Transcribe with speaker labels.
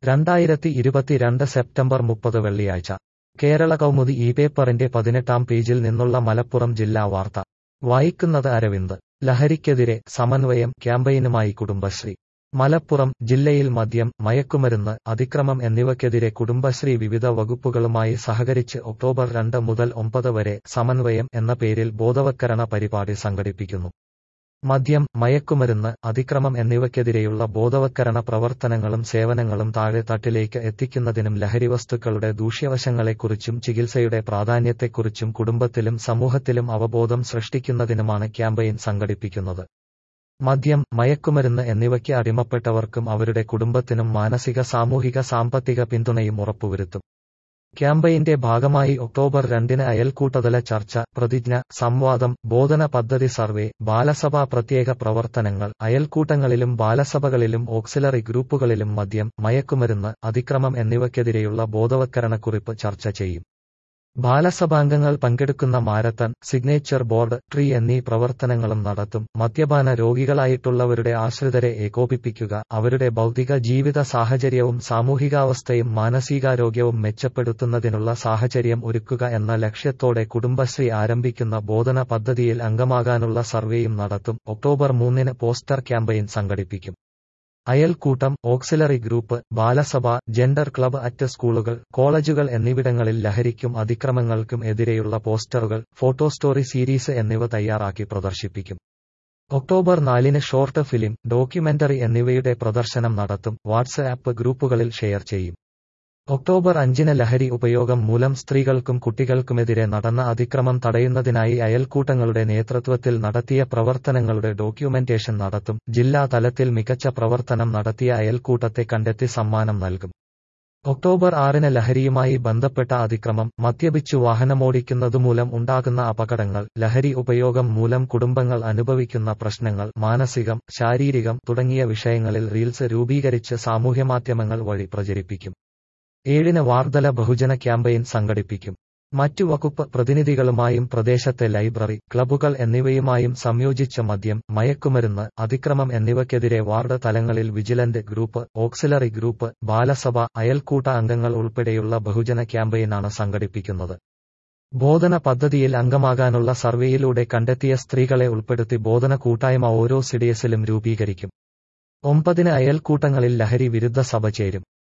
Speaker 1: രണ്ടായിരത്തി ഇരുപത്തിരണ്ട് സെപ്റ്റംബർ മുപ്പത് വെള്ളിയാഴ്ച കേരള കൗമുദി ഈ പേപ്പറിന്റെ പതിനെട്ടാം പേജിൽ നിന്നുള്ള മലപ്പുറം ജില്ലാ വാർത്ത വായിക്കുന്നത് അരവിന്ദ് ലഹരിക്കെതിരെ സമന്വയം ക്യാമ്പയിനുമായി കുടുംബശ്രീ മലപ്പുറം ജില്ലയിൽ മദ്യം മയക്കുമരുന്ന് അതിക്രമം എന്നിവയ്ക്കെതിരെ കുടുംബശ്രീ വിവിധ വകുപ്പുകളുമായി സഹകരിച്ച് ഒക്ടോബർ രണ്ട് മുതൽ ഒമ്പത് വരെ സമന്വയം എന്ന പേരിൽ ബോധവത്കരണ പരിപാടി സംഘടിപ്പിക്കുന്നു മദ്യം മയക്കുമരുന്ന് അതിക്രമം എന്നിവയ്ക്കെതിരെയുള്ള ബോധവത്കരണ പ്രവർത്തനങ്ങളും സേവനങ്ങളും താഴെത്തട്ടിലേക്ക് എത്തിക്കുന്നതിനും ലഹരിവസ്തുക്കളുടെ ദൂഷ്യവശങ്ങളെക്കുറിച്ചും ചികിത്സയുടെ പ്രാധാന്യത്തെക്കുറിച്ചും കുടുംബത്തിലും സമൂഹത്തിലും അവബോധം സൃഷ്ടിക്കുന്നതിനുമാണ് ക്യാമ്പയിൻ സംഘടിപ്പിക്കുന്നത് മദ്യം മയക്കുമരുന്ന് എന്നിവയ്ക്ക് അടിമപ്പെട്ടവർക്കും അവരുടെ കുടുംബത്തിനും മാനസിക സാമൂഹിക സാമ്പത്തിക പിന്തുണയും ഉറപ്പുവരുത്തും ക്യാമ്പയിന്റെ ഭാഗമായി ഒക്ടോബർ രണ്ടിന് അയൽക്കൂട്ടതല ചർച്ച പ്രതിജ്ഞ സംവാദം ബോധന പദ്ധതി സർവേ ബാലസഭാ പ്രത്യേക പ്രവർത്തനങ്ങൾ അയൽക്കൂട്ടങ്ങളിലും ബാലസഭകളിലും ഓക്സിലറി ഗ്രൂപ്പുകളിലും മദ്യം മയക്കുമരുന്ന് അതിക്രമം എന്നിവയ്ക്കെതിരെയുള്ള ബോധവത്കരണക്കുറിപ്പ് ചർച്ച ചെയ്യും ബാലസഭാംഗങ്ങൾ പങ്കെടുക്കുന്ന മാരത്തൺ സിഗ്നേച്ചർ ബോർഡ് ട്രീ എന്നീ പ്രവർത്തനങ്ങളും നടത്തും മദ്യപാന രോഗികളായിട്ടുള്ളവരുടെ ആശ്രിതരെ ഏകോപിപ്പിക്കുക അവരുടെ ഭൗതിക ജീവിത സാഹചര്യവും സാമൂഹികാവസ്ഥയും മാനസികാരോഗ്യവും മെച്ചപ്പെടുത്തുന്നതിനുള്ള സാഹചര്യം ഒരുക്കുക എന്ന ലക്ഷ്യത്തോടെ കുടുംബശ്രീ ആരംഭിക്കുന്ന ബോധന പദ്ധതിയിൽ അംഗമാകാനുള്ള സർവേയും നടത്തും ഒക്ടോബർ മൂന്നിന് പോസ്റ്റർ ക്യാമ്പയിൻ സംഘടിപ്പിക്കും അയൽക്കൂട്ടം auxiliary group Balasabha gender club at സ്കൂളുകൾ കോളേജുകൾ എന്നിവിടങ്ങളിൽ ലഹരിക്കും അതിക്രമങ്ങൾക്കും എതിരെയുള്ള പോസ്റ്ററുകൾ ഫോട്ടോ സ്റ്റോറി സീരീസ് എന്നിവ തയ്യാറാക്കി പ്രദർശിപ്പിക്കും ഒക്ടോബർ നാലിന് ഷോർട്ട് ഫിലിം ഡോക്യുമെന്ററി എന്നിവയുടെ പ്രദർശനം നടത്തും വാട്സ്ആപ്പ് ഗ്രൂപ്പുകളിൽ ഷെയർ ചെയ്യും ഒക്ടോബർ അഞ്ചിന് ലഹരി ഉപയോഗം മൂലം സ്ത്രീകൾക്കും കുട്ടികൾക്കുമെതിരെ നടന്ന അതിക്രമം തടയുന്നതിനായി അയൽക്കൂട്ടങ്ങളുടെ നേതൃത്വത്തിൽ നടത്തിയ പ്രവർത്തനങ്ങളുടെ ഡോക്യുമെന്റേഷൻ നടത്തും ജില്ലാ തലത്തിൽ മികച്ച പ്രവർത്തനം നടത്തിയ അയൽക്കൂട്ടത്തെ കണ്ടെത്തി സമ്മാനം നൽകും ഒക്ടോബർ ആറിന് ലഹരിയുമായി ബന്ധപ്പെട്ട അതിക്രമം മദ്യപിച്ചു വാഹനമോടിക്കുന്നതുമൂലം ഉണ്ടാകുന്ന അപകടങ്ങൾ ലഹരി ഉപയോഗം മൂലം കുടുംബങ്ങൾ അനുഭവിക്കുന്ന പ്രശ്നങ്ങൾ മാനസികം ശാരീരികം തുടങ്ങിയ വിഷയങ്ങളിൽ റീൽസ് രൂപീകരിച്ച് സാമൂഹ്യമാധ്യമങ്ങൾ വഴി പ്രചരിപ്പിക്കും ഏഴിന് വാർധല ബഹുജന ക്യാമ്പയിൻ സംഘടിപ്പിക്കും മറ്റു വകുപ്പ് പ്രതിനിധികളുമായും പ്രദേശത്തെ ലൈബ്രറി ക്ലബ്ബുകൾ എന്നിവയുമായും സംയോജിച്ച മദ്യം മയക്കുമരുന്ന് അതിക്രമം എന്നിവയ്ക്കെതിരെ വാർഡ് തലങ്ങളിൽ vigilant group auxiliary group Balasabha അയൽക്കൂട്ട അംഗങ്ങൾ ഉൾപ്പെടെയുള്ള ബഹുജന ക്യാമ്പയിനാണ് സംഘടിപ്പിക്കുന്നത് ബോധന പദ്ധതിയിൽ അംഗമാകാനുള്ള സർവേയിലൂടെ കണ്ടെത്തിയ സ്ത്രീകളെ ഉൾപ്പെടുത്തി ബോധന കൂട്ടായ്മ ഓരോ സിഡിയസിലും രൂപീകരിക്കും ഒമ്പതിന് അയൽക്കൂട്ടങ്ങളിൽ ലഹരി വിരുദ്ധ സഭ ചേരും